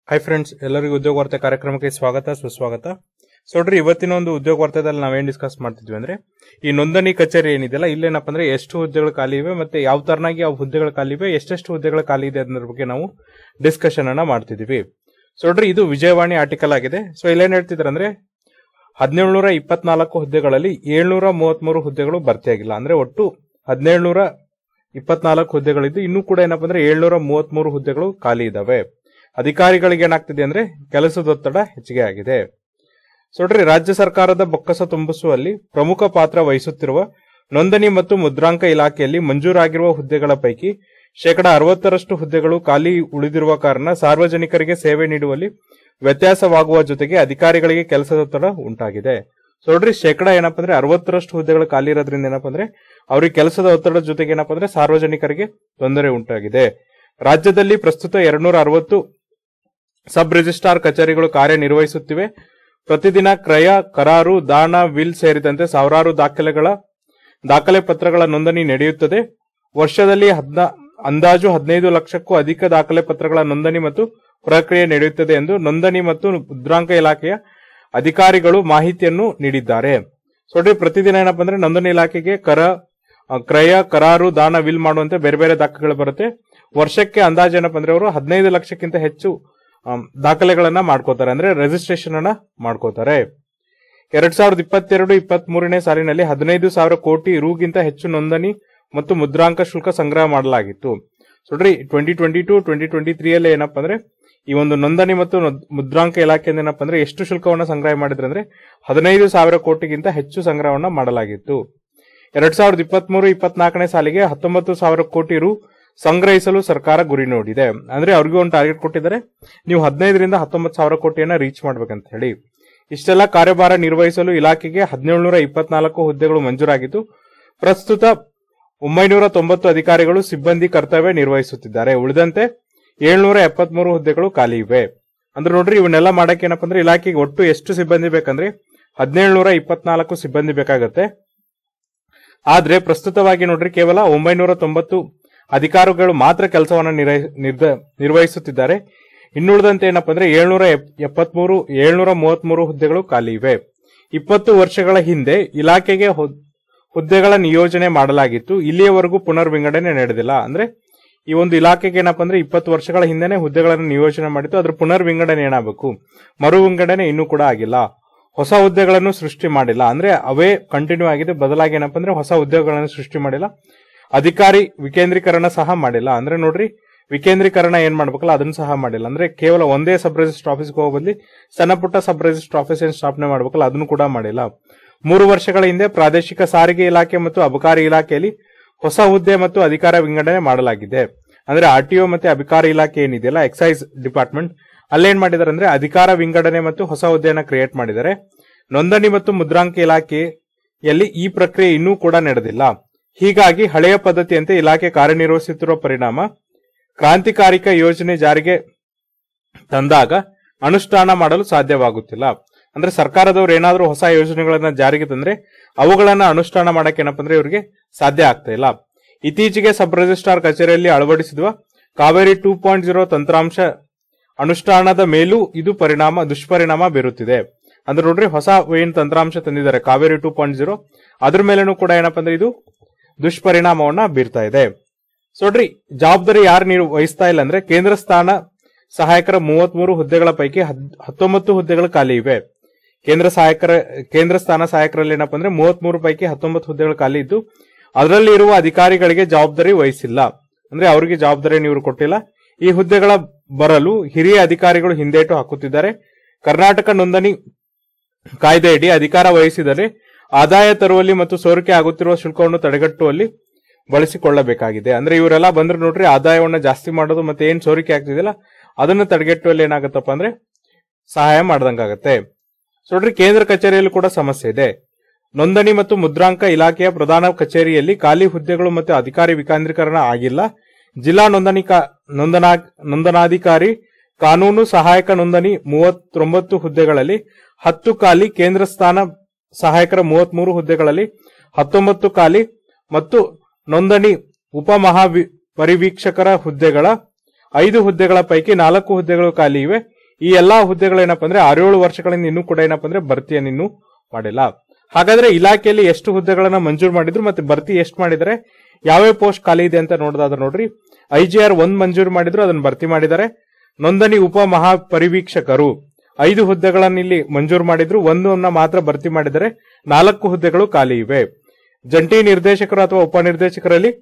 hi friends ಎಲ್ಲರಿಗೂ ಉದ್ಯೋಗ ವಾರ್ತೆ ಕಾರ್ಯಕ್ರಮಕ್ಕೆ ಸ್ವಾಗತ ಸುಸ್ವಾಗತ ಸೊ ನೋಡ್ರಿ ಇವತ್ತಿನ ಒಂದು ಉದ್ಯೋಗ ವಾರ್ತೆದಲ್ಲಿ ನಾವೇನ್ ಡಿಸ್ಕಸ್ ಮಾಡ್ತಿದ್ವಿ ಅಂದ್ರೆ ಈ ನೋಂದಣಿ ಕಚೇರಿ ಏನಿದೆಯಲ್ಲ ಇಲ್ಲೇನಪ್ಪ ಅಂದ್ರೆ ಎಷ್ಟು ಹುದ್ದೆಗಳು ಖಾಲಿ ಇವೆ ಮತ್ತೆ ಯಾವ ತರನಾಗಿ ಆ ಹುದ್ದೆಗಳು ಖಾಲಿ ಇವೆ ಎಷ್ಟೆಷ್ಟು ಹುದ್ದೆಗಳು ಖಾಲಿ ಇದೆ ಅನ್ನೋದ್ರ ಬಗ್ಗೆ ನಾವು ಡಿಸ್ಕಷನ್ ಅನ್ನ ಮಾಡ್ತಿದೀವಿ ಸೊ ನೋಡ್ರಿ ಇದು ವಿಜಯವಾಣಿ ಆರ್ಟಿಕಲ್ ಆಗಿದೆ ಸೊ ಇಲ್ಲೇನ್ ಹೇಳ್ತಿದ್ದಾರೆ ಅಂದ್ರೆ ಹದಿನೇಳುನೂರ ಇಪ್ಪತ್ನಾಲ್ಕು ಹುದ್ದೆಗಳಲ್ಲಿ ಏಳ್ನೂರ ಮೂವತ್ಮೂರು ಹುದ್ದೆಗಳು ಭರ್ತಿಯಾಗಿಲ್ಲ ಅಂದ್ರೆ ಒಟ್ಟು ಹದಿನೇಳುನೂರ ಇಪ್ಪತ್ನಾಲ್ಕು ಹುದ್ದೆಗಳಿದ್ದು ಇನ್ನೂ ಕೂಡ ಏನಪ್ಪ ಅಂದ್ರೆ ಏಳ್ನೂರ ಮೂವತ್ಮೂರು ಹುದ್ದೆಗಳು ಖಾಲಿ ಇದಾವೆ ಅಧಿಕಾರಿಗಳಿಗೆ ಏನಾಗ್ತಿದೆ ಅಂದ್ರೆ ಕೆಲಸದ ಒತ್ತಡ ಹೆಚ್ಚಿಗೆ ಆಗಿದೆ ಸೊ ನೋಡ್ರಿ ರಾಜ್ಯ ಸರ್ಕಾರದ ಬೊಕ್ಕಸ ತುಂಬಿಸುವಲ್ಲಿ ಪ್ರಮುಖ ಪಾತ್ರ ವಹಿಸುತ್ತಿರುವ ನೋಂದಣಿ ಮತ್ತು ಮುದ್ರಾಂಕ ಇಲಾಖೆಯಲ್ಲಿ ಮಂಜೂರಾಗಿರುವ ಹುದ್ದೆಗಳ ಪೈಕಿ ಶೇಕಡ ಅರವತ್ತರಷ್ಟು ಹುದ್ದೆಗಳು ಖಾಲಿ ಉಳಿದಿರುವ ಕಾರಣ ಸಾರ್ವಜನಿಕರಿಗೆ ಸೇವೆ ನೀಡುವಲ್ಲಿ ವ್ಯತ್ಯಾಸವಾಗುವ ಜೊತೆಗೆ ಅಧಿಕಾರಿಗಳಿಗೆ ಕೆಲಸದ ಒತ್ತಡ ಉಂಟಾಗಿದೆ ಸೊ ನೋಡ್ರಿ ಶೇಕಡ ಏನಪ್ಪಾ ಅಂದ್ರೆ ಅರವತ್ತರಷ್ಟು ಹುದ್ದೆಗಳು ಖಾಲಿ ಇರೋದ್ರಿಂದ ಏನಪ್ಪಾ ಅಂದ್ರೆ ಅವ್ರಿಗೆ ಕೆಲಸದ ಒತ್ತಡದ ಜೊತೆಗೆ ಏನಪ್ಪಾ ಅಂದ್ರೆ ಸಾರ್ವಜನಿಕರಿಗೆ ತೊಂದರೆ ಉಂಟಾಗಿದೆ ರಾಜ್ಯದಲ್ಲಿ ಪ್ರಸ್ತುತ ಎರಡ್ನೂರ ಅರವತ್ತು ಸಬ್ ರಿಜಿಸ್ಟ್ರಾರ್ ಕಚೇರಿಗಳು ಕಾರ್ಯನಿರ್ವಹಿಸುತ್ತಿವೆ ಪ್ರತಿದಿನ ಕ್ರಯ ಕರಾರು ದಾನ ವಿಲ್ ಸೇರಿದಂತೆ ಸಾವಿರಾರು ದಾಖಲೆಗಳ ದಾಖಲೆ ಪತ್ರಗಳ ನೋಂದಣಿ ನಡೆಯುತ್ತದೆ ವರ್ಷದಲ್ಲಿ ಹದ್ನ ಅಂದಾಜು ಹದಿನೈದು ಲಕ್ಷಕ್ಕೂ ಅಧಿಕ ದಾಖಲೆ ಪತ್ರಗಳ ನೋಂದಣಿ ಮತ್ತು ಪ್ರಕ್ರಿಯೆ ನಡೆಯುತ್ತದೆ ಎಂದು ನೋಂದಣಿ ಮತ್ತು ಮುದ್ರಾಂಕ ಇಲಾಖೆಯ ಅಧಿಕಾರಿಗಳು ಮಾಹಿತಿಯನ್ನು ನೀಡಿದ್ದಾರೆ ಸೊ ನೋಡ್ರಿ ಪ್ರತಿದಿನ ಏನಪ್ಪಾ ಅಂದ್ರೆ ನೋಂದಣಿ ಇಲಾಖೆಗೆ ಕರ ಆ, ಕ್ರಯ ಕರಾರು ದಾನ ವಿಲ್ ಮಾಡುವಂತೆ ಬೇರೆ ಬೇರೆ ದಾಖಲೆಗಳು ಬರುತ್ತೆ ವರ್ಷಕ್ಕೆ ಅಂದಾಜು ಏನಪ್ಪಾ ಅಂದ್ರೆ ಅವರು ಹದಿನೈದು ಲಕ್ಷಕ್ಕಿಂತ ಹೆಚ್ಚು ಆಮ್, ದಾಖಲೆಗಳನ್ನ ಮಾಡ್ಕೋತಾರೆ ಅಂದ್ರೆ ರಿಜಿಸ್ಟ್ರೇಷನ್ ಅನ್ನ ಮಾಡ್ಕೋತಾರೆ ಎರಡ್ ಸಾವಿರದ ಇಪ್ಪತ್ತೆರಡು ಇಪ್ಪತ್ತ್ ಮೂರನೇ ಸಾಲಿನಲ್ಲಿ ಹದಿನೈದು ಸಾವಿರ ಕೋಟಿ ರೂಗಿಂತ ಹೆಚ್ಚು ನೋಂದಣಿ ಮತ್ತು ಮುದ್ರಾಂಕ ಶುಲ್ಕ ಸಂಗ್ರಹ ಮಾಡಲಾಗಿತ್ತು ಸೊ ನೋಡ್ರಿ twenty twenty two twenty twenty three ಅಲ್ಲಿ ಏನಪ್ಪಾ ಅಂದ್ರೆ ಈ ಒಂದು ನೋಂದಣಿ ಮತ್ತು ನೊದ್- ಮುದ್ರಾಂಕ ಇಲಾಖೆಯಿಂದ ಏನಪ್ಪಾ ಅಂದ್ರೆ ಎಷ್ಟು ಶುಲ್ಕವನ್ನ ಸಂಗ್ರಹ ಮಾಡಿದ್ರೆ ಅಂದ್ರೆ ಹದಿನೈದು ಸಾವಿರ ಕೋಟಿಗಿಂತ ಹೆಚ್ಚು ಸಂಗ್ರಹವನ್ನ ಮಾಡಲಾಗಿತ್ತು ಎರಡ್ ಸಾವಿರದ ಇಪ್ಪತ್ಮೂರು ಇಪ್ಪತ್ನಾಲ್ಕನೇ ಸಾಲಿಗೆ ಹತ್ತೊಂಬತ್ತು ಸಾವಿರ ಕೋಟಿ ರು ಸಂಗ್ರಹಿಸಲು ಸರ್ಕಾರ ಗುರಿ ನೋಡಿದೆ ಅಂದ್ರೆ ಅವ್ರಿಗೂ ಒಂದು ಟಾರ್ಗೆಟ್ ಕೊಟ್ಟಿದ್ದಾರೆ ನೀವು ಹದಿನೈದರಿಂದ ಹತ್ತೊಂಬತ್ತು ಸಾವಿರ ಕೋಟಿಯನ್ನ ರೀಚ್ ಮಾಡ್ಬೇಕಂತ ಹೇಳಿ ಇಷ್ಟೆಲ್ಲ ಕಾರ್ಯಭಾರ ನಿರ್ವಹಿಸಲು ಇಲಾಖೆಗೆ ಹದಿನೇಳುನೂರ ಇಪ್ಪತ್ನಾಲ್ಕು ಹುದ್ದೆಗಳು ಮಂಜೂರಾಗಿದ್ದು ಪ್ರಸ್ತುತ ಒಂಬೈನೂರ ತೊಂಬತ್ತು ಅಧಿಕಾರಿಗಳು ಸಿಬ್ಬಂದಿ ಕರ್ತವ್ಯ ನಿರ್ವಹಿಸುತ್ತಿದ್ದಾರೆ ಉಳಿದಂತೆ ಏಳ್ನೂರ ಎಪ್ಪತ್ಮೂರು ಹುದ್ದೆಗಳು ಖಾಲಿ ಇವೆ ಅಂದ್ರೆ ನೋಡ್ರಿ ಇವನ್ನೆಲ್ಲ ಮಾಡಕ್ಕೆ ಏನಪ್ಪಾ ಅಂದ್ರೆ ಇಲಾಖೆಗೆ ಒಟ್ಟು ಎಷ್ಟು ಸಿಬ್ಬಂದಿ ಬೇಕಂದ್ರೆ ಹದಿನೇಳುನೂರ ಇಪ್ಪತ್ನಾಲ್ಕು ಸಿಬ್ಬಂದಿ ಬೇಕಾಗತ್ತೆ ಆದ್ರೆ ಪ್ರಸ್ತುತವಾಗಿ ನೋಡ್ರಿ ಕೇವಲ ಒಂಬೈನೂರ ತೊಂಬತ್ತು ಅಧಿಕಾರಿಗಳು ಮಾತ್ರ ಕೆಲಸವನ್ನ ನಿರ್ವಹಿ- ನಿರ್ದ- ನಿರ್ವಹಿಸುತ್ತಿದ್ದಾರೆ ಇನ್ನುಳಿದಂತೆ ಏನಪ್ಪಾ ಅಂದ್ರೆ ಏಳ್ನೂರ ಎಪ್ಪತ್ಮೂರು ಏಳ್ನೂರ ಮೂವತ್ಮೂರು ಹುದ್ದೆಗಳು ಖಾಲಿ ಇವೆ ಇಪ್ಪತ್ತು ವರ್ಷಗಳ ಹಿಂದೆ ಇಲಾಖೆಗೆ ಹುದ್- ಹುದ್ದೆಗಳ ನಿಯೋಜನೆ ಮಾಡಲಾಗಿತ್ತು ಇಲ್ಲಿಯವರೆಗೂ ಪುನರ್ ವಿಂಗಡಣೆ ನಡೆದಿಲ್ಲ ಅಂದ್ರೆ ಈ ಒಂದು ಇಲಾಖೆಗೆ ಏನಪ್ಪಾ ಅಂದ್ರೆ ಇಪ್ಪತ್ತು ವರ್ಷಗಳ ಹಿಂದೆನೆ ಹುದ್ದೆಗಳನ್ನು ನಿಯೋಜನೆ ಮಾಡಿತ್ತು ಅದ್ರ ಪುನರ್ ವಿಂಗಡಣೆ ಏನಾಗಬೇಕು ಮರು ವಿಂಗಡಣೆ ಇನ್ನೂ ಕೂಡ ಆಗಿಲ್ಲ ಹೊಸ ಹುದ್ದೆಗಳನ್ನು ಸೃಷ್ಟಿ ಮಾಡಿಲ್ಲ ಅಂದ್ರೆ ಅವೇ ಕಂಟಿನ್ಯೂ ಆಗಿದೆ ಬದಲಾಗಿ ಏನಪ್ಪಾ ಅಂದ್ರೆ ಹೊಸ ಹುದ್ದೆಗಳನ್ನು ಸೃಷ್ಟಿ ಮಾಡಿಲ್ಲ ಅಧಿಕಾರಿ ವಿಕೇಂದ್ರೀಕರಣ ಸಹ ಮಾಡಿಲ್ಲ ಅಂದ್ರೆ ನೋಡ್ರಿ ವಿಕೇಂದ್ರೀಕರಣ ಏನ್ ಮಾಡ್ಬೇಕಲ್ಲ ಅದನ್ನ ಸಹ ಮಾಡಿಲ್ಲ ಅಂದ್ರೆ ಕೇವಲ ಒಂದೇ ಸಬ್ ರಿಜಿಸ್ಟರ್ ಆಫೀಸ್ಗೆ ಹೋಗೋ ಬದಲಿ ಸಣ್ಣ ಪುಟ್ಟ ಸಬ್ ರಿಜಿಸ್ಟರ್ ಆಫೀಸ್ ಏನ್ ಸ್ಥಾಪನೆ ಮಾಡ್ಬೇಕಲ್ಲ ಅದನ್ನು ಕೂಡ ಮಾಡಿಲ್ಲ ಮೂರು ವರ್ಷಗಳ ಹಿಂದೆ ಪ್ರಾದೇಶಿಕ ಸಾರಿಗೆ ಇಲಾಖೆ ಮತ್ತು ಅಬಕಾರಿ ಇಲಾಖೆಯಲ್ಲಿ ಹೊಸ ಹುದ್ದೆ ಮತ್ತು ಅಧಿಕಾರ ವಿಂಗಡಣೆ ಮಾಡಲಾಗಿದೆ ಅಂದ್ರೆ ಆರ್ಟಿಒ ಮತ್ತೆ ಅಬಕಾರಿ ಇಲಾಖೆ ಏನಿದೆಯಲ್ಲ ಎಕ್ಸೈಸ್ ಡಿಪಾರ್ಟ್ಮೆಂಟ್ ಅಲ್ಲೇನ್ ಮಾಡಿದಾರೆ ಅಂದ್ರೆ ಅಧಿಕಾರ ವಿಂಗಡಣೆ ಮತ್ತು ಹೊಸ ಹುದ್ದೆಯನ್ನ ಕ್ರಿಯೇಟ್ ಮಾಡಿದ್ದಾರೆ ನೋಂದಣಿ ಮತ್ತು ಮುದ್ರಾಂಕ ಇಲಾಖೆಯಲ್ಲಿ ಈ ಪ್ರಕ್ರಿಯೆ ಇನ್ನೂ ಕೂಡ ನಡೆದಿಲ್ಲ ಹೀಗಾಗಿ ಹಳೆಯ ಪದ್ಧತಿಯಂತೆ ಇಲಾಖೆ ಕಾರ್ಯನಿರ್ವಹಿಸುತ್ತಿರುವ ಪರಿಣಾಮ ಕ್ರಾಂತಿಕಾರಿಕ ಯೋಜನೆ ಜಾರಿಗೆ ತಂದಾಗ ಅನುಷ್ಠಾನ ಮಾಡಲು ಸಾಧ್ಯವಾಗುತ್ತಿಲ್ಲ ಅಂದ್ರೆ ಸರ್ಕಾರದವರು ಏನಾದರೂ ಹೊಸ ಯೋಜನೆಗಳನ್ನ ಜಾರಿಗೆ ತಂದ್ರೆ ಅವುಗಳನ್ನ ಅನುಷ್ಠಾನ ಮಾಡಕ್ಕೆ ಏನಪ್ಪ ಅಂದ್ರೆ ಇವರಿಗೆ ಸಾಧ್ಯ ಆಗ್ತಾ ಇಲ್ಲ ಇತ್ತೀಚೆಗೆ ಸಬ್ ರಿಜಿಸ್ಟ್ರಾರ್ ಕಚೇರಿಯಲ್ಲಿ ಅಳವಡಿಸಿರುವ ಕಾವೇರಿ ಟೂ ಪಾಯಿಂಟ್ ಜೀರೋ ತಂತ್ರಾಂಶ ಅನುಷ್ಠಾನದ ಮೇಲೂ ಇದು ಪರಿಣಾಮ ದುಷ್ಪರಿಣಾಮ ಬೀರುತ್ತಿದೆ ಅಂದ್ರೆ ನೋಡ್ರಿ ಹೊಸ ಏನ್ ತಂತ್ರಾಂಶ ತಂದಿದ್ದಾರೆ ಕಾವೇರಿ ಟೂ ಪಾಯಿಂಟ್ ಜೀರೋ ಅದ್ರ ಮೇಲೇನೂ ಕೂಡ ಏನಪ್ಪಾ ಅಂದ್ರೆ ಇದು ದುಷ್ಪರಿಣಾಮವನ್ನ ಬೀರ್ತಾ ಇದೆ ಸೊ ನೋಡ್ರಿ ಜವಾಬ್ದಾರಿ ಯಾರು ನೀವು ವಹಿಸ್ತಾ ಇಲ್ಲ ಅಂದ್ರೆ ಕೇಂದ್ರ ಸ್ಥಾನ ಸಹಾಯಕರ ಮೂವತ್ಮೂರು ಹುದ್ದೆಗಳ ಪೈಕಿ ಹದ್- ಹತ್ತೊಂಬತ್ತು ಹುದ್ದೆಗಳು ಖಾಲಿ ಇವೆ ಕೇಂದ್ರ ಸಹಾಯಕರ ಕೇಂದ್ರ ಸ್ಥಾನ ಸಹಾಯಕರಲ್ಲಿ ಏನಪ್ಪಾ ಅಂದ್ರೆ ಮೂವತ್ಮೂರು ಪೈಕಿ ಹತ್ತೊಂಬತ್ತು ಹುದ್ದೆಗಳು ಖಾಲಿ ಇದ್ದು ಅದರಲ್ಲಿ ಇರುವ ಅಧಿಕಾರಿಗಳಿಗೆ ಜವಾಬ್ದಾರಿ ವಹಿಸಿಲ್ಲ ಅಂದ್ರೆ ಅವರಿಗೆ ಜವಾಬ್ದಾರಿ ಇವರು ಕೊಟ್ಟಿಲ್ಲ ಈ ಹುದ್ದೆಗಳ ಬರಲು ಹಿರಿಯ ಅಧಿಕಾರಿಗಳು ಹಿಂದೇಟು ಹಾಕುತ್ತಿದ್ದಾರೆ ಕರ್ನಾಟಕ ನೋಂದಣಿ ಕಾಯ್ದೆಯಡಿ ಅಧಿಕಾರ ವಹಿಸಿದರೆ ಆದಾಯ ತರುವಲ್ಲಿ ಮತ್ತು ಸೋರಿಕೆ ಆಗುತ್ತಿರುವ ಶುಲ್ಕವನ್ನು ತಡೆಗಟ್ಟುವಲ್ಲಿ ಬಳಸಿಕೊಳ್ಳಬೇಕಾಗಿದೆ ಅಂದ್ರೆ ಇವರೆಲ್ಲ ಬಂದ್ರೆ ನೋಡ್ರಿ ಆದಾಯವನ್ನ ಜಾಸ್ತಿ ಮಾಡೋದು ಮತ್ತೆ ಏನ್ ಸೋರಿಕೆ ಆಗ್ತಿದೆಯಲ್ಲ ಅದನ್ನ ತಡೆಗಟ್ಟುವಲ್ಲಿ ಏನಾಗತ್ತಪ್ಪ ಅಂದ್ರೆ ಸಹಾಯ ಮಾಡ್ದಂಗಾಗತ್ತೆ ಸೊ ನೋಡ್ರಿ ಕೇಂದ್ರ ಕಚೇರಿಯಲ್ಲೂ ಕೂಡ ಸಮಸ್ಯೆ ಇದೆ ನೋಂದಣಿ ಮತ್ತು ಮುದ್ರಾಂಕ ಇಲಾಖೆಯ ಪ್ರಧಾನ ಕಚೇರಿಯಲ್ಲಿ ಖಾಲಿ ಹುದ್ದೆಗಳು ಮತ್ತು ಅಧಿಕಾರಿ ವಿಕೇಂದ್ರೀಕರಣ ಆಗಿಲ್ಲ ಜಿಲ್ಲಾ ನೋಂದಣಿ ಕಾ- ನೋಂದನಾ ನೋಂದಣಾಧಿಕಾರಿ ಕಾನೂನು ಸಹಾಯಕ ನೋಂದಣಿ ಮೂವತ್ತೊಂಬತ್ತು ಹುದ್ದೆಗಳಲ್ಲಿ ಹತ್ತು ಖಾಲಿ ಕೇಂದ್ರ ಸ್ಥಾನ ಸಹಾಯಕರ ಮೂವತ್ಮೂರು ಹುದ್ದೆಗಳಲ್ಲಿ ಹತ್ತೊಂಬತ್ತು ಖಾಲಿ ಮತ್ತು ನೋಂದಣಿ ಉಪಮಹಾ ಪರಿವೀಕ್ಷಕರ ಹುದ್ದೆಗಳ ಐದು ಹುದ್ದೆಗಳ ಪೈಕಿ ನಾಲ್ಕು ಹುದ್ದೆಗಳು ಖಾಲಿ ಇವೆ ಈ ಎಲ್ಲಾ ಹುದ್ದೆಗಳು ಏನಪ್ಪಾ ಅಂದ್ರೆ ಆರೇಳು ವರ್ಷಗಳಿಂದ ಇನ್ನೂ ಕೂಡ ಏನಪ್ಪಾ ಅಂದ್ರೆ ಭರ್ತಿಯನ್ನು ಇನ್ನೂ ಮಾಡಿಲ್ಲ ಹಾಗಾದ್ರೆ ಇಲಾಖೆಯಲ್ಲಿ ಎಷ್ಟು ಹುದ್ದೆಗಳನ್ನ ಮಂಜೂರು ಮಾಡಿದ್ರು ಮತ್ತೆ ಭರ್ತಿ ಎಷ್ಟು ಮಾಡಿದರೆ ಯಾವ್ಯಾವ ಪೋಸ್ಟ್ ಖಾಲಿ ಇದೆ ಅಂತ ನೋಡೋದಾದ್ರೆ ನೋಡ್ರಿ ಐಜಿಆರ್ ಒಂದ್ ಮಂಜೂರು ಮಾಡಿದ್ರು ಅದನ್ನ ಭರ್ತಿ ಮಾಡಿದ್ದಾರೆ ನೋಂದಣಿ ಉಪ ಮಹಾಪರಿವೀಕ್ಷಕರು ಐದು ಹುದ್ದೆಗಳನ್ನ ಇಲ್ಲಿ ಮಂಜೂರು ಮಾಡಿದ್ರು ಒಂದನ್ನ ಮಾತ್ರ ಭರ್ತಿ ಮಾಡಿದರೆ ನಾಲ್ಕು ಹುದ್ದೆಗಳು ಖಾಲಿ ಇವೆ ಜಂಟಿ ನಿರ್ದೇಶಕರು ಅಥವಾ ಉಪನಿರ್ದೇಶಕರಲ್ಲಿ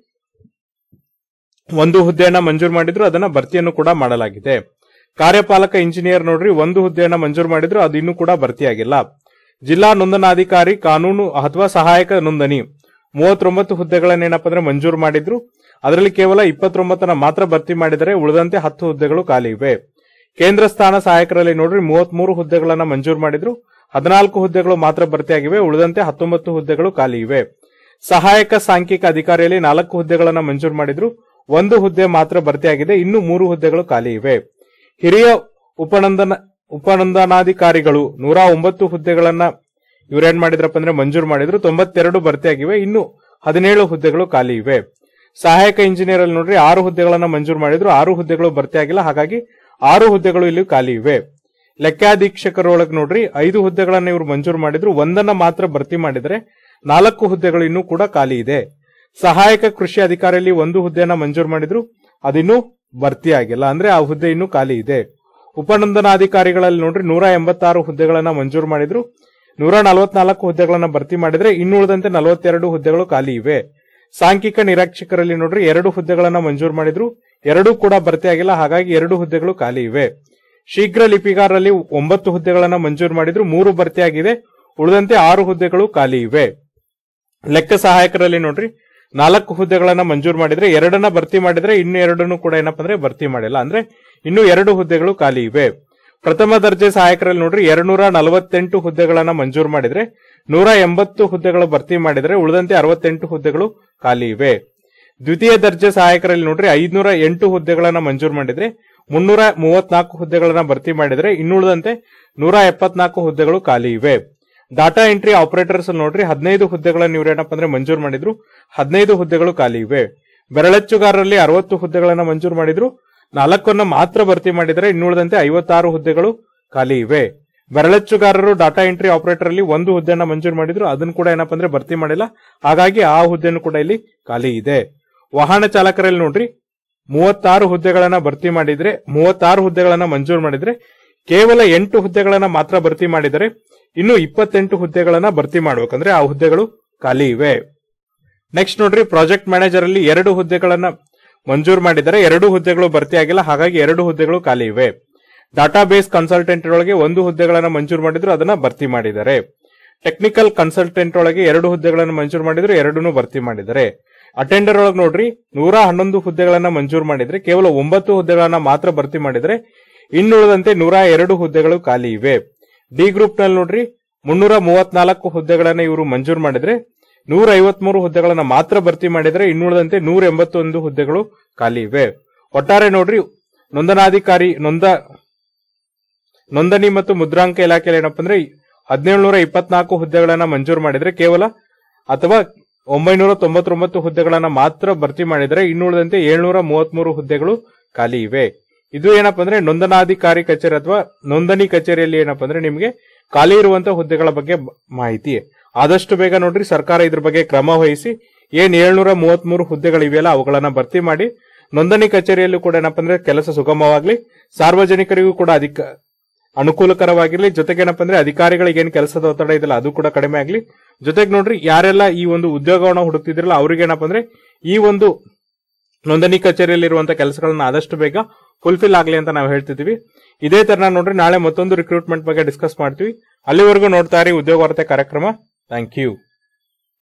ಒಂದು ಹುದ್ದೆಯನ್ನ ಮಂಜೂರು ಮಾಡಿದ್ರು ಅದನ್ನ ಭರ್ತಿಯನ್ನು ಕೂಡ ಮಾಡಲಾಗಿದೆ ಕಾರ್ಯಪಾಲಕ ಇಂಜಿನಿಯರ್ ನೋಡ್ರಿ ಒಂದು ಹುದ್ದೆಯನ್ನ ಮಂಜೂರು ಮಾಡಿದ್ರು ಅದು ಇನ್ನೂ ಕೂಡ ಭರ್ತಿಯಾಗಿಲ್ಲ ಜಿಲ್ಲಾ ನೋಂದಣಾಧಿಕಾರಿ ಕಾನೂನು ಅಥವಾ ಸಹಾಯಕ ನೋಂದಣಿ ಮೂವತ್ತೊಂಬತ್ತು ಹುದ್ದೆಗಳನ್ನ ಏನಪ್ಪಾ ಅಂದ್ರೆ ಮಂಜೂರು ಮಾಡಿದ್ರು ಅದರಲ್ಲಿ ಕೇವಲ ಇಪ್ಪತ್ತೊಂಬತ್ತನ ಮಾತ್ರ ಭರ್ತಿ ಮಾಡಿದರೆ ಉಳಿದಂತೆ ಹತ್ತು ಹುದ್ದೆಗಳು ಖಾಲಿ ಇವೆ ಕೇಂದ್ರ ಸ್ಥಾನ ಸಹಾಯಕರಲ್ಲಿ ನೋಡ್ರಿ ಮೂವತ್ಮೂರು ಹುದ್ದೆಗಳನ್ನ ಮಂಜೂರು ಮಾಡಿದ್ರು ಹದಿನಾಲ್ಕು ಹುದ್ದೆಗಳು ಮಾತ್ರ ಭರ್ತಿಯಾಗಿವೆ ಉಳಿದಂತೆ ಹತ್ತೊಂಬತ್ತು ಹುದ್ದೆಗಳು ಖಾಲಿ ಇವೆ ಸಹಾಯಕ ಸಾಂಖ್ಯಿಕ ಅಧಿಕಾರಿಯಲ್ಲಿ ನಾಲ್ಕು ಹುದ್ದೆಗಳನ್ನ ಮಂಜೂರು ಮಾಡಿದ್ರು ಒಂದು ಹುದ್ದೆ ಮಾತ್ರ ಭರ್ತಿಯಾಗಿದೆ ಇನ್ನು ಮೂರು ಹುದ್ದೆಗಳು ಖಾಲಿ ಇವೆ ಹಿರಿಯ ಉಪನಂದನ ಉಪನಂದನಾಧಿಕಾರಿಗಳು ನೂರ ಒಂಬತ್ತು ಹುದ್ದೆಗಳನ್ನ ಇವ್ರೇನ್ ಮಾಡಿದ್ರಪ್ಪ ಅಂದ್ರೆ ಮಂಜೂರು ಮಾಡಿದ್ರು ತೊಂಬತ್ತೆರಡು ಭರ್ತಿಯಾಗಿವೆ ಇನ್ನು ಹದಿನೇಳು ಹುದ್ದೆಗಳು ಖಾಲಿ ಇವೆ ಸಹಾಯಕ ಇಂಜಿನಿಯರ್ ಅಲ್ಲಿ ನೋಡ್ರಿ ಆರು ಹುದ್ದೆಗಳನ್ನ ಮಂಜೂರು ಮಾಡಿದ್ರು ಆರು ಹುದ್ದೆಗಳು ಭರ್ತಿಯಾಗಿಲ್ಲ ಹಾಗಾಗಿ ಆರು ಹುದ್ದೆಗಳು ಇಲ್ಲಿ ಖಾಲಿ ಇವೆ ಲೆಕ್ಕಾಧೀಕ್ಷಕರೊಳಗೆ ನೋಡ್ರಿ ಐದು ಹುದ್ದೆಗಳನ್ನ ಇವರು ಮಂಜೂರು ಮಾಡಿದ್ರು ಒಂದನ್ನ ಮಾತ್ರ ಭರ್ತಿ ಮಾಡಿದರೆ ನಾಲ್ಕು ಹುದ್ದೆಗಳು ಇನ್ನೂ ಕೂಡ ಖಾಲಿ ಇದೆ ಸಹಾಯಕ ಕೃಷಿ ಅಧಿಕಾರಿಯಲ್ಲಿ ಒಂದು ಹುದ್ದೆಯನ್ನ ಮಂಜೂರು ಮಾಡಿದ್ರು ಅದಿನ್ನೂ ಭರ್ತಿ ಆಗಿಲ್ಲ ಅಂದ್ರೆ ಆ ಹುದ್ದೆ ಇನ್ನೂ ಖಾಲಿ ಇದೆ ಉಪನಂದನಾಧಿಕಾರಿಗಳಲ್ಲಿ ನೋಡ್ರಿ ನೂರ ಎಂಬತ್ತಾರು ಹುದ್ದೆಗಳನ್ನ ಮಂಜೂರು ಮಾಡಿದ್ರು ನೂರ ನಲವತ್ನಾಲ್ಕು ಹುದ್ದೆಗಳನ್ನ ಭರ್ತಿ ಮಾಡಿದ್ರೆ ಇನ್ನುಳಿದಂತೆ ನಲವತ್ತೆರಡು ಹುದ್ದೆಗಳು ಖಾಲಿ ಇವೆ ಸಾಂಖ್ಯಿಕ ನಿರೀಕ್ಷಕರಲ್ಲಿ ನೋಡ್ರಿ ಎರಡು ಹುದ್ದೆಗಳನ್ನ ಮಂಜೂರು ಮಾಡಿದ್ರು ಎರಡೂ ಕೂಡ ಭರ್ತಿ ಆಗಿಲ್ಲ ಹಾಗಾಗಿ ಎರಡು ಹುದ್ದೆಗಳು ಖಾಲಿ ಇವೆ ಶೀಘ್ರ ಲಿಪಿಗಾರರಲ್ಲಿ ಒಂಬತ್ತು ಹುದ್ದೆಗಳನ್ನ ಮಂಜೂರು ಮಾಡಿದ್ರು ಮೂರು ಭರ್ತಿಯಾಗಿದೆ ಉಳಿದಂತೆ ಆರು ಹುದ್ದೆಗಳು ಖಾಲಿ ಇವೆ ಲೆಕ್ಕ ಸಹಾಯಕರಲ್ಲಿ ನೋಡ್ರಿ ನಾಲ್ಕು ಹುದ್ದೆಗಳನ್ನ ಮಂಜೂರು ಮಾಡಿದ್ರೆ ಎರಡನ್ನ ಭರ್ತಿ ಮಾಡಿದ್ರೆ ಇನ್ನು ಎರಡನ್ನು ಕೂಡ ಏನಪ್ಪಾ ಅಂದ್ರೆ ಭರ್ತಿ ಮಾಡಿಲ್ಲ ಅಂದ್ರೆ ಇನ್ನು ಎರಡು ಹುದ್ದೆಗಳು ಖಾಲಿ ಇವೆ ಪ್ರಥಮ ದರ್ಜೆ ಸಹಾಯಕರಲ್ಲಿ ನೋಡ್ರಿ ಎರಡ್ನೂರ ನಲವತ್ತೆಂಟು ಹುದ್ದೆಗಳನ್ನ ಮಂಜೂರು ಮಾಡಿದ್ರೆ ನೂರ ಎಂಬತ್ತು ಹುದ್ದೆಗಳು ಭರ್ತಿ ಮಾಡಿದ್ರೆ ಉಳಿದಂತೆ ಅರವತ್ತೆಂಟು ಹುದ್ದೆಗಳು ಖಾಲಿ ಇವೆ ದ್ವಿತೀಯ ದರ್ಜೆ ಸಹಾಯಕರಲ್ಲಿ ನೋಡ್ರಿ ಐದ್ನೂರ ಎಂಟು ಹುದ್ದೆಗಳನ್ನ ಮಂಜೂರು ಮಾಡಿದ್ರೆ ಮುನ್ನೂರ ಮೂವತ್ನಾಲ್ಕು ಹುದ್ದೆಗಳನ್ನ ಭರ್ತಿ ಮಾಡಿದ್ರೆ ಇನ್ನುಳಿದಂತೆ ನೂರ ಎಪ್ಪತ್ನಾಲ್ಕು ಹುದ್ದೆಗಳು ಖಾಲಿ ಇವೆ ಡಾಟಾ ಎಂಟ್ರಿ ಆಪರೇಟರ್ಸ್ ನೋಡ್ರಿ ಹದಿನೈದು ಹುದ್ದೆಗಳನ್ನ ಇವ್ರು ಏನಪ್ಪಾ ಅಂದ್ರೆ ಮಂಜೂರು ಮಾಡಿದ್ರು ಹದಿನೈದು ಹುದ್ದೆಗಳು ಖಾಲಿ ಇವೆ ಬೆರಳಚ್ಚುಗಾರರಲ್ಲಿ ಅರವತ್ತು ಹುದ್ದೆಗಳನ್ನ ಮಂಜೂರು ಮಾಡಿದ್ರು ನಾಲ್ಕನ್ನ ಮಾತ್ರ ಭರ್ತಿ ಮಾಡಿದರೆ ಇನ್ನುಳಿದಂತೆ ಐವತ್ತಾರು ಹುದ್ದೆಗಳು ಖಾಲಿ ಇವೆ ಬೆರಳಚ್ಚುಗಾರರು ಡಾಟಾ ಎಂಟ್ರಿ ಆಪರೇಟರ್ ಅಲ್ಲಿ ಒಂದು ಹುದ್ದೆಯನ್ನ ಮಂಜೂರು ಮಾಡಿದ್ರು ಅದನ್ನು ಕೂಡ ಏನಪ್ಪಾ ಅಂದ್ರೆ ಭರ್ತಿ ಮಾಡಿಲ್ಲ ಹಾಗಾಗಿ ಆ ಹುದ್ದೆಯನ್ನು ಕೂಡ ಇಲ್ಲಿ ಖಾಲಿ ಇದೆ ವಾಹನ ಚಾಲಕರಲ್ಲಿ ನೋಡ್ರಿ ಮೂವತ್ತಾರು ಹುದ್ದೆಗಳನ್ನ ಭರ್ತಿ ಮಾಡಿದ್ರೆ ಮೂವತ್ತಾರು ಹುದ್ದೆಗಳನ್ನ ಮಂಜೂರು ಮಾಡಿದ್ರೆ ಕೇವಲ ಎಂಟು ಹುದ್ದೆಗಳನ್ನ ಮಾತ್ರ ಭರ್ತಿ ಮಾಡಿದರೆ ಇನ್ನು ಇಪ್ಪತ್ತೆಂಟು ಹುದ್ದೆಗಳನ್ನ ಭರ್ತಿ ಮಾಡ್ಬೇಕಂದ್ರೆ ಆ ಹುದ್ದೆಗಳು ಖಾಲಿ ಇವೆ ನೆಕ್ಸ್ಟ್ ನೋಡ್ರಿ ಪ್ರಾಜೆಕ್ಟ್ ಮ್ಯಾನೇಜರ್ ಅಲ್ಲಿ ಎರಡು ಹುದ್ದೆಗಳನ್ನ ಮಂಜೂರು ಮಾಡಿದರೆ ಎರಡು ಹುದ್ದೆಗಳು ಭರ್ತಿ ಆಗಿಲ್ಲ ಹಾಗಾಗಿ ಎರಡು ಹುದ್ದೆಗಳು ಖಾಲಿ ಇವೆ ಡಾಟಾ ಬೇಸ್ ಕನ್ಸಲ್ಟೆಂಟ್ ಒಳಗೆ ಒಂದು ಹುದ್ದೆಗಳನ್ನ ಮಂಜೂರು ಮಾಡಿದ್ರು ಅದನ್ನ ಭರ್ತಿ ಮಾಡಿದ್ದಾರೆ ಟೆಕ್ನಿಕಲ್ ಕನ್ಸಲ್ಟೆಂಟ್ ಒಳಗೆ ಎರಡು ಹುದ್ದೆಗಳನ್ನು ಮಂಜೂರು ಮಾಡಿದ್ರು ಎರಡನ್ನೂ ಭರ್ತಿ ಮಾಡಿದ್ದಾರೆ ಅಟೆಂಡರ್ ಒಳಗೆ ನೋಡ್ರಿ ನೂರ ಹನ್ನೊಂದು ಹುದ್ದೆಗಳನ್ನ ಮಂಜೂರು ಮಾಡಿದ್ರೆ ಕೇವಲ ಒಂಬತ್ತು ಹುದ್ದೆಗಳನ್ನ ಮಾತ್ರ ಭರ್ತಿ ಮಾಡಿದ್ರೆ ಇನ್ನುಳಿದಂತೆ ನೂರ ಎರಡು ಹುದ್ದೆಗಳು ಖಾಲಿ ಇವೆ ಡಿ ಗ್ರೂಪ್ ನಲ್ಲಿ ನೋಡ್ರಿ ಮುನ್ನೂರ ಮೂವತ್ನಾಲ್ಕು ಹುದ್ದೆಗಳನ್ನ ಇವರು ಮಂಜೂರು ಮಾಡಿದ್ರೆ ನೂರ ಐವತ್ಮೂರು ಹುದ್ದೆಗಳನ್ನ ಮಾತ್ರ ಭರ್ತಿ ಮಾಡಿದ್ರೆ ಇನ್ನುಳಿದಂತೆ ನೂರ ಎಂಬತ್ತೊಂದು ಹುದ್ದೆಗಳು ಖಾಲಿ ಇವೆ ಒಟ್ಟಾರೆ ನೋಡ್ರಿ ನೋಂದಣಾಧಿಕಾರಿ ನೊಂದ ನೋಂದಣಿ ಮತ್ತು ಮುದ್ರಾಂಕ ಇಲಾಖೆಯಲ್ಲಿ ಏನಪ್ಪಾ ಅಂದ್ರೆ ಹದಿನೇಳುನೂರ ಇಪ್ಪತ್ನಾಲ್ಕು ಹುದ್ದೆಗಳನ್ನ ಮಂಜೂರು ಮಾಡಿದ್ರೆ ಕೇವಲ ಅಥವಾ ಒಂಬೈನೂರ ತೊಂಬತ್ತೊಂಬತ್ತು ಹುದ್ದೆಗಳನ್ನ ಮಾತ್ರ ಭರ್ತಿ ಮಾಡಿದರೆ ಇನ್ನುಳಿದಂತೆ ಏಳ್ನೂರ ಮೂವತ್ಮೂರು ಹುದ್ದೆಗಳು ಖಾಲಿ ಇವೆ ಇದು ಏನಪ್ಪಾ ಅಂದ್ರೆ ನೋಂದಣಾಧಿಕಾರಿ ಕಚೇರಿ ಅಥವಾ ನೋಂದಣಿ ಕಚೇರಿಯಲ್ಲಿ ಏನಪ್ಪಾ ಅಂದ್ರೆ ನಿಮಗೆ ಖಾಲಿ ಇರುವಂತಹ ಹುದ್ದೆಗಳ ಬಗ್ಗೆ ಬ- ಮಾಹಿತಿ ಆದಷ್ಟು ಬೇಗ ನೋಡ್ರಿ ಸರ್ಕಾರ ಇದ್ರ ಬಗ್ಗೆ ಕ್ರಮ ವಹಿಸಿ ಏನ್ ಏಳ್ನೂರ ಮೂವತ್ಮೂರು ಹುದ್ದೆಗಳಿವೆಯಲ್ಲ ಅವುಗಳನ್ನ ಭರ್ತಿ ಮಾಡಿ ನೋಂದಣಿ ಕಚೇರಿಯಲ್ಲೂ ಕೂಡ ಏನಪ್ಪಾ ಅಂದ್ರೆ ಕೆಲಸ ಸುಗಮವಾಗ್ಲಿ ಸಾರ್ವಜನಿಕರಿಗೂ ಕೂಡ ಅಧಿಕ ಅನುಕೂಲಕರವಾಗಿರ್ಲಿ ಜೊತೆಗೆ ಏನಪ್ಪಾ ಅಂದ್ರೆ ಅಧಿಕಾರಿಗಳಿಗೆ ಏನ್ ಕೆಲಸದ ಒತ್ತಡ ಇದೆಯಲ್ಲ ಅದು ಕೂಡ ಕಡಿಮೆ ಆಗ್ಲಿ ಜೊತೆಗೆ ನೋಡ್ರಿ ಯಾರೆಲ್ಲ ಈ ಒಂದು ಉದ್ಯೋಗವನ್ನು ಹುಡುಕ್ತಿದ್ರಲ್ಲ ಅವ್ರಿಗೆ ಏನಪ್ಪಾ ಅಂದ್ರೆ ಈ ಒಂದು ನೋಂದಣಿ ಕಚೇರಿಯಲ್ಲಿರುವಂತಹ ಕೆಲಸಗಳನ್ನ ಆದಷ್ಟು ಬೇಗ ಫುಲ್ಫಿಲ್ ಆಗ್ಲಿ ಅಂತ ನಾವು ಹೇಳ್ತಿದೀವಿ ಇದೇ ತರ ನೋಡ್ರಿ ನಾಳೆ ಮತ್ತೊಂದು ರಿಕ್ರೂಟ್ಮೆಂಟ್ ಬಗ್ಗೆ ಡಿಸ್ಕಸ್ ಮಾಡ್ತೀವಿ ಅಲ್ಲಿವರೆಗೂ ನೋಡ್ತಾ ಇರಿ ಉದ್ಯೋಗ ವಾರ್ತೆ ಕಾರ್ಯಕ್ರಮ ಥ್ಯಾಂಕ್ ಯು